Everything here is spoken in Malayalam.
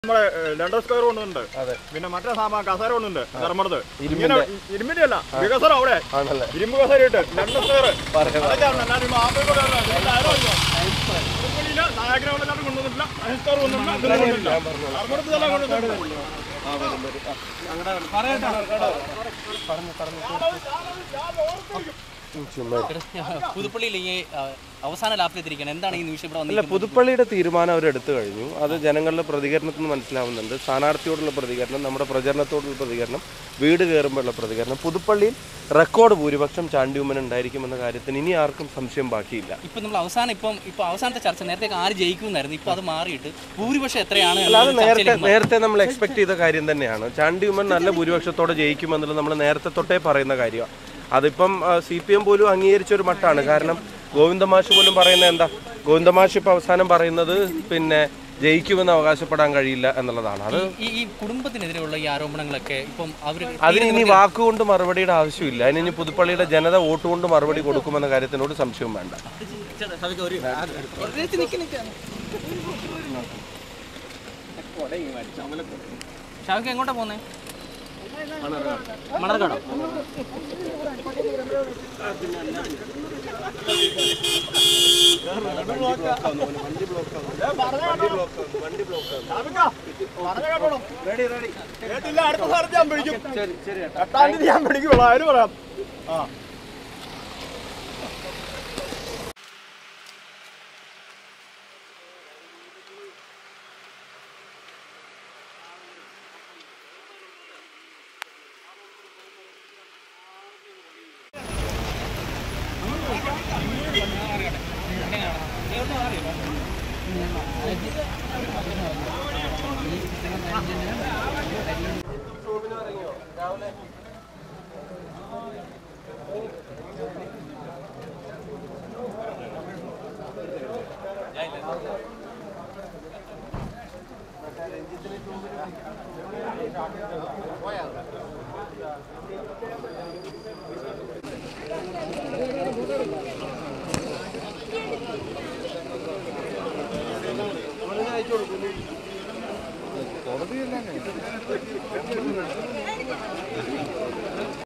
നമ്മുടെ ലണ്ടൻ സ്ക്വയർ കൊണ്ടുണ്ട് അതെ പിന്നെ മറ്റേ സാമാൻ കസേര കൊണ്ടുണ്ട് ധർമ്മടത്ത് ഇരുമ്പിന്റെ. ഇങ്ങനെ ഇരുമ്പിന്റെ അല്ല വികസനം അവിടെ ആണല്ലേ ഇരുമ്പ് കസേര ഇട്ട് ലണ്ടൻ സ്ക്വയർ പറയാം അതൊക്കെയാണ് അല്ലാതെ ഈ മാപ്പിൾ കൂടെ അല്ല. ഇതിന്റെ ആരോ ഇല്ല. തിരുപ്പള്ളിയില് നായകനവളക്കാട്ട് കൊണ്ടുവന്നിട്ടില്ല അഹിസ്കാർ കൊണ്ടുവന്നില്ല ഇതൊന്നും കൊണ്ടുവന്നില്ല ധർമ്മടത്ത് തന്നെ കൊണ്ടുവന്നിട്ടില്ല ചുമ്മാ പുതുപ്പള്ളിയിൽ ഈ ആ, അവസാന ലാപ്പിലെത്തിരിക്കണം എന്താണ് ഈ നിമിഷം ഇവിടെ അല്ല വന്നിരിക്കുന്നത് പുതുപ്പള്ളിയുടെ തീരുമാനം അവർ എടുത്തു കഴിഞ്ഞു അത് ജനങ്ങളുടെ പ്രതികരണത്തിൽ നിന്ന് മനസ്സിലാവുന്നുണ്ട് സ്ഥാനാർത്ഥിയോടുള്ള പ്രതികരണം നമ്മുടെ പ്രചരണത്തോടുള്ള പ്രതികരണം വീട് കയറുമ്പോഴുള്ള പ്രതികരണം പുതുപ്പള്ളിയിൽ റെക്കോർഡ് ഭൂരിപക്ഷം ചാണ്ടിയുമ്മൻ ഉണ്ടായിരിക്കുമെന്ന കാര്യത്തിന് ഇനി ആർക്കും സംശയം ബാക്കിയില്ല ഇപ്പൊ നമ്മൾ അവസാനം ഇപ്പം ഇപ്പൊ അവസാനത്തെ ചർച്ച നേരത്തെ ആര് ജയിക്കുമെന്നായിരുന്നു ഇപ്പൊ അത് മാറിയിട്ട് ഭൂരിപക്ഷം എത്രയാണ് അല്ലാതെ എന്നുള്ള നേരത്തെ ചർച്ചയിലേക്ക് മാറി. നേരത്തെ നമ്മൾ എക്സ്പെക്ട് ചെയ്ത കാര്യം തന്നെയാണ് ചാണ്ടിയുമ്മൻ നല്ല ഭൂരിപക്ഷത്തോടെ ജയിക്കുമെന്നുള്ളത് നമ്മൾ നേരത്തെ തൊട്ടേ പറയുന്ന കാര്യമാണ് അതിപ്പം സി പി എം പോലും അംഗീകരിച്ച ഒരു മട്ടാണ് കാരണം ഗോവിന്ദമാഷ് പോലും പറയുന്നത് എന്താ ഗോവിന്ദമാഷ് ഇപ്പം അവസാനം പറയുന്നത് പിന്നെ ജയിക്കുമെന്ന് അവകാശപ്പെടാൻ കഴിയില്ല എന്നുള്ളതാണ് അത് ഈ ഈ കുടുംബത്തിനെതിരെയുള്ള ഈ ആരോപണങ്ങളൊക്കെ ഇപ്പം അവര് അതിന് ഇനി വാക്കുകൊണ്ട് മറുപടിയുടെ ആവശ്യമില്ല അതിന് ഇനി പുതുപ്പള്ളിയുടെ ജനത വോട്ട് കൊണ്ട് മറുപടി കൊടുക്കുമെന്ന കാര്യത്തിനോട് സംശയവും വേണ്ട ഷാക്ക് എങ്ങോട്ടാ പോന്നേ മണർകാടോ കേട്ടില്ല അടുത്ത സ്ഥലത്ത് ഞാൻ പിടിക്കും എട്ടാം തീയതി ഞാൻ പിടിക്കുള്ളൂ അതിന് പറയാം ആ